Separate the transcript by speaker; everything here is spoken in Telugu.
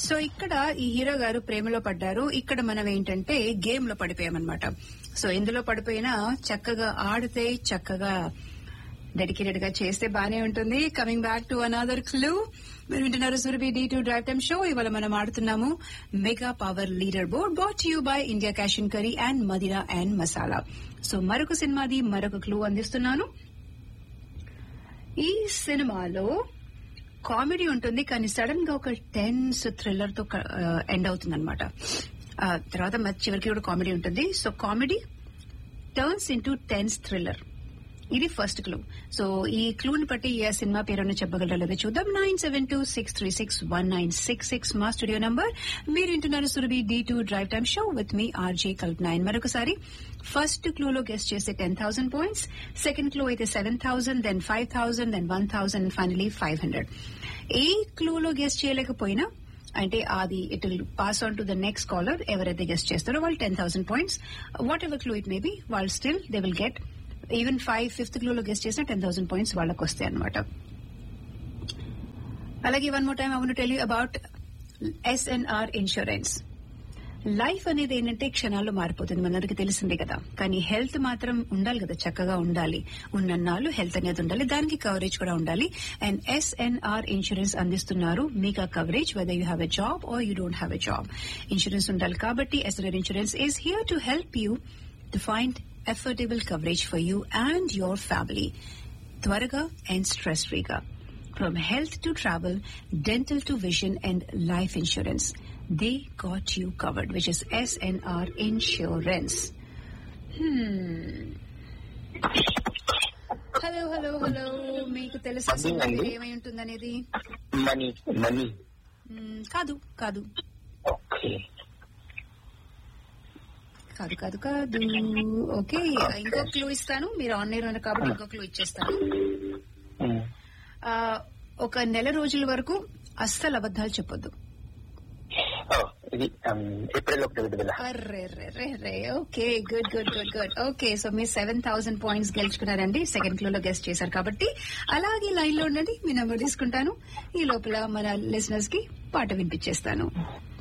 Speaker 1: సో ఇక్కడ ఈ హీరో గారు ప్రేమలో పడ్డారు ఇక్కడ మనం ఏంటంటే గేమ్ లో పడిపోయామన్నమాట సో ఇందులో పడిపోయినా చక్కగా ఆడితే చక్కగా డెడికేటెడ్ గా చేస్తే బానే ఉంటుంది coming back to another clue మీరు వింటున్నారు Surabhi D to drive time show ఇవాళ మనం ఆడుతున్నాము mega power leader board bought you by India cash and curry and Madira and masala so మరొక సినిమాది మరొక క్లూ అందిస్తున్నాను ఈ సినిమాలో కామెడీ ఉంటుంది కానీ సడన్ గా ఒక టెన్స్ థ్రిల్లర్ తో ఎండ్ అవుతుంది అనమాట తర్వాత మరి చివరికి కూడా కామెడీ ఉంటుంది so comedy turns into tense thriller ఇది ఫస్ట్ క్లూ సో ఈ క్లూని బట్టి ఏ సినిమా పేరును చెప్పగలరో లేదో చూద్దాం nine seven two six three six one nine six six మా స్టూడియో నంబర్ మీరు వింటున్నారు Surabhi D two drive time show with me RJ Kalpana మరొకసారి ఫస్ట్ క్లూలో గెస్ట్ చేస్తే ten thousand points second clue అయితే seven thousand then five thousand then one thousand finally five hundred ఏ క్లూలో గెస్ట్ చేయలేకపోయినా అంటే అది it will pass on to the next caller ఎవరైతే గెస్ట్ చేస్తారో వాళ్ళు ten thousand points whatever clue it maybe వాళ్ళు still they will get even five fifth క్లూలో గెస్ట్ చేసిన టెన్ థౌసండ్ పాయింట్స్ వాళ్ళకి వస్తాయి అనమాట అలాగే వన్ మోర్ టైమ్ అవును tell you about SNR insurance life అనేది ఏంటంటే క్షణాల్లో మారిపోతుంది మనందరికి తెలిసిందే కదా కానీ హెల్త్ మాత్రం ఉండాలి కదా చక్కగా ఉండాలి ఉన్నన్నాళ్ళు హెల్త్ అనేది ఉండాలి దానికి కవరేజ్ కూడా ఉండాలి అండ్ ఎస్ఎన్ఆర్ ఇన్సూరెన్స్ అందిస్తున్నారు మీకు ఆ coverage whether you have a job or you don't have a job insurance ఉండాలి కాబట్టి SNR insurance is here to help you to find affordable coverage for you and your family. త్వరగా and stress ఫ్రీగా From health to travel, dental to vision and life insurance. They got you covered, which is SNR Insurance. Hmm. Hello hello hello మీకు తెలుసా
Speaker 2: అదేనండి.
Speaker 1: ఏమై ఉంటుందనేది
Speaker 2: మనీ మనీ
Speaker 1: Hmm, కాదు కాదు
Speaker 2: ఓకే
Speaker 1: కాదు కాదు కాదు ఓకే ఇంకో క్లూ ఇస్తాను మీరు ఆన్లైన్ ఉన్నారు కాబట్టి ఇంకో క్లూ ఇచ్చేస్తాను ఆ, ఒక నెల రోజుల వరకు అస్సలు అబద్ధాలు చెప్పొద్దు
Speaker 2: ఇది ఏప్రిల్ ఒకటి విడుదల
Speaker 1: అర్రే రే రే రే okay good good good good okay so మీరు సెవెన్ థౌసండ్ పాయింట్స్ గెలుచుకున్నారండి సెకండ్ క్లో లో గెస్ట్ చేశారు కాబట్టి అలాగే లైన్ లో ఉండండి మీ నెంబర్ తీసుకుంటాను ఈ లోపల మన లిసనర్స్ కి పాట వినిపించేస్తాను